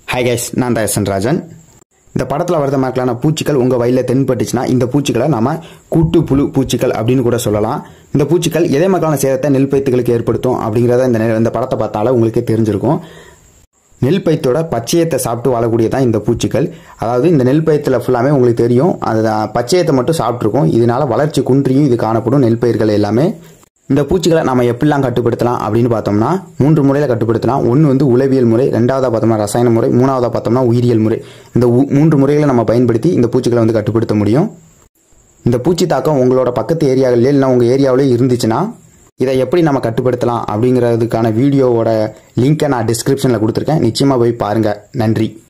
hi guys நான் தான் S Rajan இந்த படத்தில் வரத மாதிரிலான பூச்சிகள் உங்கள் வயலில் தென்பட்டுச்சுன்னா இந்த பூச்சிகளை நம்ம கூட்டு புழு பூச்சிகள் அப்படின்னு கூட சொல்லலாம் இந்த பூச்சிகள் எதே மக்களான சேதத்தை நெல் பயித்துகளுக்கு ஏற்படுத்தும் அப்படிங்கிறத இந்த நெ- இந்த படத்தை பார்த்தாலே உங்களுக்கே தெரிஞ்சிருக்கும் நெல் பயித்தோட பச்சையத்தை சாப்பிட்டு வாழக்கூடியதான் இந்த பூச்சிகள் அதாவது இந்த நெல் பயித்தில் ஃபுல்லாமே உங்களுக்கு தெரியும் அது பச்சையத்தை மட்டும் சாப்பிட்ருக்கும் இதனால வளர்ச்சி குன்றியும் இது காணப்படும் நெல் பயிர்கள் எல்லாமே இந்த பூச்சிகளை நம்ம எப்படிலாம் கட்டுப்படுத்தலாம் அப்படின்னு பார்த்தோம்னா மூன்று முறையில் கட்டுப்படுத்தலாம் ஒன்று வந்து உளவியல் முறை ரெண்டாவதாக பார்த்தோம்னா ரசாயன முறை மூணாவதாக பார்த்தோம்னா உயிரியல் முறை இந்த உ- மூன்று முறைகளை நம்ம பயன்படுத்தி இந்த பூச்சிகளை வந்து கட்டுப்படுத்த முடியும் இந்த பூச்சி தாக்கம் உங்களோட பக்கத்து ஏரியாவிலே இல்லைனா உங்கள் ஏரியாவிலே இருந்துச்சுன்னா இதை எப்படி நம்ம கட்டுப்படுத்தலாம் அப்படிங்கிறதுக்கான வீடியோவோட லிங்கை நான் டிஸ்கிரிப்ஷனில் கொடுத்துருக்கேன் நிச்சயமாக போய் பாருங்கள் நன்றி